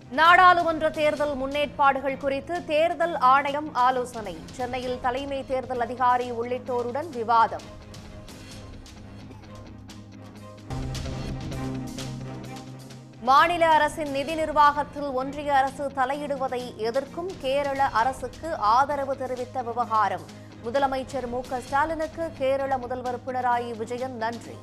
நாடாளுமன்ற தேர்தல் முன்னேற்பாடுகள் குறித்து தேர்தல் ஆணையம் ஆலோசனை சென்னையில் தலைமை தேர்தல் அதிகாரி உள்ளிட்டோருடன் விவாதம் மாநில அரசின் நிதி நிர்வாகத்தில் ஒன்றிய அரசு தலையிடுவதை எதிர்க்கும் கேரள அரசுக்கு ஆதரவு தெரிவித்த விவகாரம் முதலமைச்சர் மு க ஸ்டாலினுக்கு கேரள முதல்வர் பினராயி விஜயன் நன்றி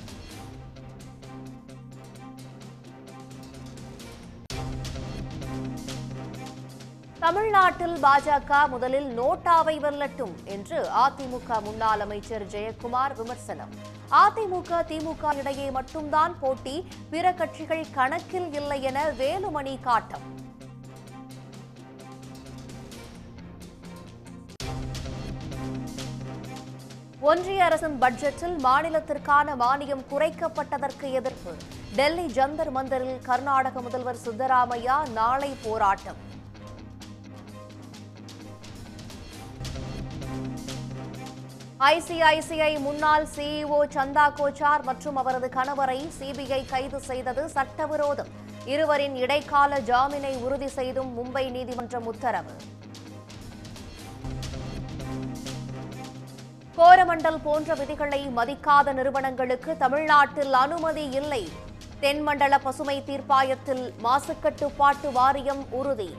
தமிழ்நாட்டில் பாஜக முதலில் நோட்டாவை வெல்லட்டும் என்று அதிமுக முன்னாள் அமைச்சர் ஜெயக்குமார் விமர்சனம் அதிமுக திமுக இடையே மட்டும்தான் போட்டி பிற கட்சிகள் கணக்கில் இல்லை என வேலுமணி காட்டம் ஒன்றிய அரசின் பட்ஜெட்டில் மாநிலத்திற்கான மானியம் குறைக்கப்பட்டதற்கு எதிர்ப்பு டெல்லி ஜந்தர் மந்தரில் கர்நாடக முதல்வர் சித்தராமையா நாளை போராட்டம் ஐசிஐசிஐ முன்னாள் சிஇஓ சந்தா கோச்சார் மற்றும் அவரது கணவரை சிபிஐ கைது செய்தது சட்டவிரோதம் இருவரின் இடைக்கால ஜாமீனை உறுதி செய்தும் மும்பை நீதிமன்றம் உத்தரவு கோரமண்டல் போன்ற விதிகளை மதிக்காத நிறுவனங்களுக்கு தமிழ்நாட்டில் அனுமதி இல்லை தென்மண்டல பசுமை தீர்ப்பாயத்தில் மாசுக்கட்டுப்பாட்டு வாரியம் உறுதி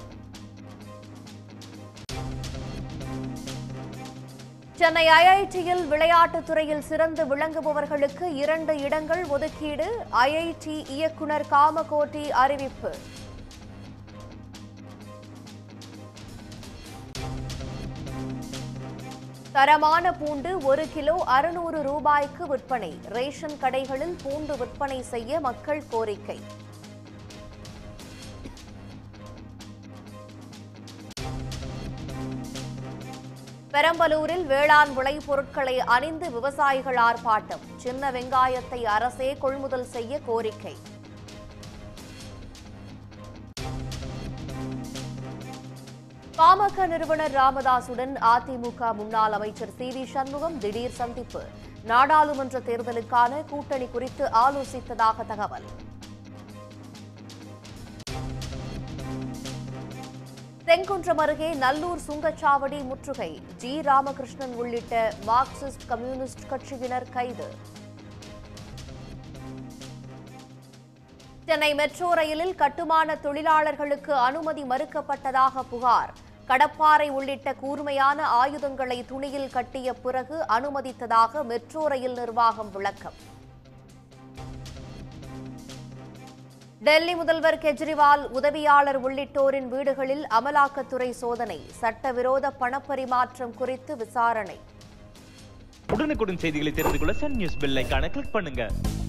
சென்னை ஐஐடியில் விளையாட்டுத் துறையில் சிறந்து விளங்குபவர்களுக்கு இரண்டு இடங்கள் ஒதுக்கீடு ஐஐடி இயக்குனர் காமகோட்டி அறிவிப்பு தரமான பூண்டு ஒரு கிலோ அறுநூறு ரூபாய்க்கு விற்பனை ரேஷன் கடைகளில் பூண்டு விற்பனை செய்ய மக்கள் கோரிக்கை பெரம்பலூரில் வேளாண் விளைபொருட்களை அணிந்து விவசாயிகள் ஆர்ப்பாட்டம் சின்ன வெங்காயத்தை அரசே கொள்முதல் செய்ய கோரிக்கை பாமக நிறுவனர் ராமதாசுடன் அதிமுக முன்னாள் அமைச்சர் சி வி சண்முகம் திடீர் சந்திப்பு நாடாளுமன்ற தேர்தலுக்கான கூட்டணி குறித்து ஆலோசித்ததாக தகவல் செங்குன்றம் அருகே நல்லூர் சுங்கச்சாவடி முற்றுகை ஜி ராமகிருஷ்ணன் உள்ளிட்ட மார்க்சிஸ்ட் கம்யூனிஸ்ட் கட்சியினர் கைது சென்னை மெட்ரோ ரயிலில் கட்டுமான தொழிலாளர்களுக்கு அனுமதி மறுக்கப்பட்டதாக புகார் கடப்பாறை உள்ளிட்ட கூர்மையான ஆயுதங்களை துணியில் கட்டிய பிறகு அனுமதித்ததாக மெட்ரோ ரயில் நிர்வாகம் விளக்கம் டெல்லி முதல்வர் கெஜ்ரிவால் உதவியாளர் உள்ளிட்டோரின் வீடுகளில் அமலாக்கத்துறை சோதனை சட்டவிரோத பணப்பரிமாற்றம் குறித்து விசாரணை உடனுக்குடன் செய்திகளை தெரிந்து கொள்ள சன் நியூஸ் பெல் ஐகானை கிளிக் பண்ணுங்க